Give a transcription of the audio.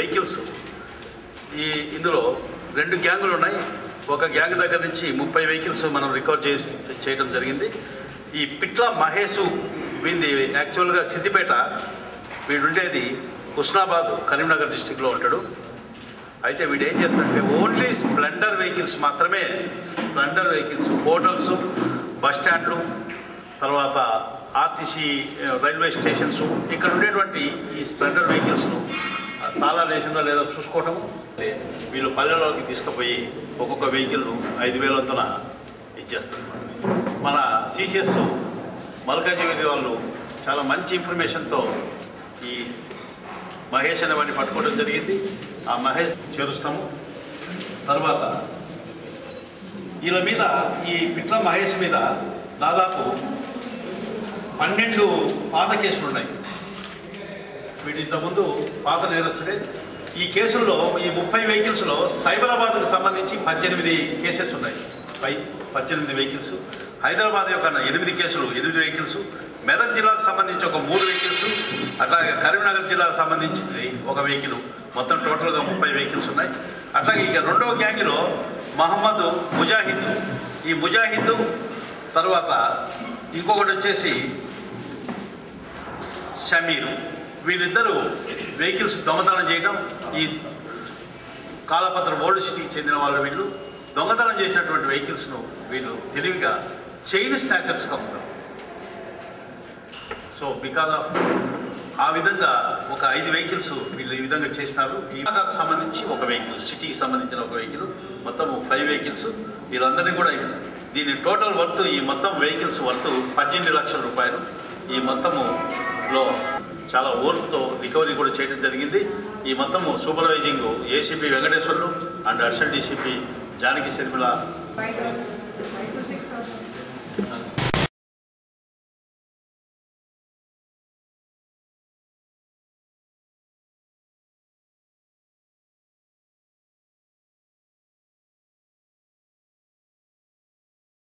Vehicles ఈ ఇందులో రెండు గ్యాంగులు ఉన్నాయి ఒక గ్యాంగ్ దగ్గర నుంచి ముప్పై వెహికల్స్ మనం రికవర్ చేసి చేయడం జరిగింది ఈ పిట్ల మహేష్ వీంది యాక్చువల్గా సిద్దిపేట వీడుండేది హుస్నాబాద్ కరీంనగర్ డిస్టిక్లో ఉంటాడు అయితే వీడు ఏం చేస్తాడంటే ఓన్లీ స్ప్లెండర్ వెహికల్స్ మాత్రమే స్ప్లెండర్ వెహికల్స్ హోటల్స్ బస్ స్టాండ్లు తర్వాత ఆర్టీసీ రైల్వే స్టేషన్స్ ఇక్కడ ఉండేటువంటి ఈ స్ప్లెండర్ వెహికల్స్ను తాళాలు వేసిందో లేదో చూసుకోవటం వీళ్ళు పల్లెల్లోకి తీసుకుపోయి ఒక్కొక్క వెహికల్ను ఐదు వేల వంతున ఇచ్చేస్తారు మన సిసిఎస్ మల్కాజిగిరి వాళ్ళు చాలా మంచి ఇన్ఫర్మేషన్తో ఈ మహేష్ అనే వాడిని పట్టుకోవడం జరిగింది ఆ మహేష్ చేరుస్తాము తర్వాత వీళ్ళ మీద ఈ పిట్ల మహేష్ మీద దాదాపు పన్నెండు పాత కేసులు ఉన్నాయి వీటి ఇంతకుముందు పాత నేరస్తుడే ఈ కేసుల్లో ఈ ముప్పై వెహికల్స్లో సైబరాబాద్కు సంబంధించి పద్దెనిమిది కేసెస్ ఉన్నాయి పై పద్దెనిమిది వెహికల్స్ హైదరాబాద్ యొక్క ఎనిమిది కేసులు ఎనిమిది వెహికల్స్ మెదక్ జిల్లాకు సంబంధించి ఒక మూడు వెహికల్స్ అట్లాగే కరీంనగర్ జిల్లాకు సంబంధించింది ఒక వెహికల్ మొత్తం టోటల్గా ముప్పై వెహికల్స్ ఉన్నాయి అట్లాగే ఇక రెండవ గ్యాంగ్లో మహమ్మద్ ముజాహిద్ ఈ ముజాహిద్ తర్వాత ఇంకొకటి వచ్చేసి షమీరు వీళ్ళిద్దరూ వెహికల్స్ దొంగతనం చేయడం ఈ కాలపత్ర ఓల్డ్ సిటీకి చెందిన వాళ్ళు వీళ్ళు దొంగతనం చేసినటువంటి వెహికల్స్ను వీళ్ళు తెలివిగా చైన్ స్నాచర్స్గా ఉంటారు సో బికాజ్ ఆఫ్ ఆ విధంగా ఒక ఐదు వెహికల్స్ వీళ్ళు ఈ విధంగా చేసినారు ఈ విభాగానికి సంబంధించి ఒక వెహికల్ సిటీకి సంబంధించిన ఒక వెహికల్ మొత్తం ఫైవ్ వెహికల్స్ వీళ్ళందరినీ కూడా దీని టోటల్ వర్త్ ఈ మొత్తం వెహికల్స్ వర్త్ పద్దెనిమిది లక్షల రూపాయలు ఈ మొత్తములో చాలా ఓర్పుతో రికవరీ కూడా చేయడం జరిగింది ఈ మొత్తము supervising ACP Venkateswarlu and additional DCP Janaki Sharmila Five to six, five to six thousand.